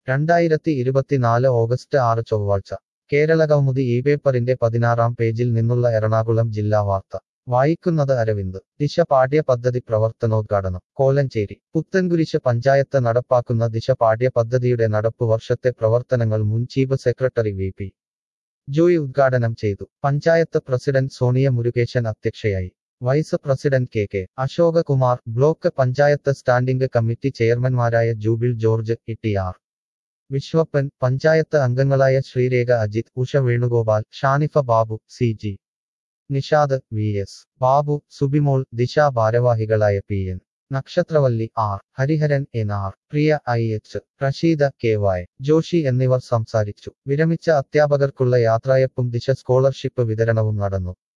രണ്ടായിരത്തി ഇരുപത്തിനാല് ഓഗസ്റ്റ് ആറ് ചൊവ്വാഴ്ച കേരളകൗമുദി ഈ പേപ്പറിന്റെ പതിനാറാം പേജിൽ നിന്നുള്ള എറണാകുളം ജില്ലാ വാർത്ത വായിക്കുന്നത് അരവിന്ദ് ദിശ പാഠ്യ പദ്ധതി പ്രവർത്തനോദ്ഘാടനം കോലഞ്ചേരി പുത്തൻകുരിശ് പഞ്ചായത്ത് നടപ്പാക്കുന്ന ദിശ പാഠ്യ പദ്ധതിയുടെ നടപ്പു വർഷത്തെ പ്രവർത്തനങ്ങൾ മുൻ chief secretary V P Joy ഉദ്ഘാടനം ചെയ്തു പഞ്ചായത്ത് പ്രസിഡന്റ് സോണിയ മുരുകേശൻ അധ്യക്ഷയായി vice president K K Ashokakumar block panchayat standing committee ചെയർമാൻമാരായ ജൂബിൽ ജോർജ് ഇ ആർ വിശ്വപ്പൻ പഞ്ചായത്ത് അംഗങ്ങളായ Sreerekha Ajith Usha Venugopal Shanifa Babu C G Nishad V S Babu Subimol Disha ഭാരവാഹികളായ P N Nakshatravalli R Hariharan N R Priya I H Rasheeda K Y Joshi എന്നിവർ സംസാരിച്ചു വിരമിച്ച അധ്യാപകർക്കുള്ള യാത്രയപ്പും ദിശ സ്കോളർഷിപ്പ് വിതരണവും നടന്നു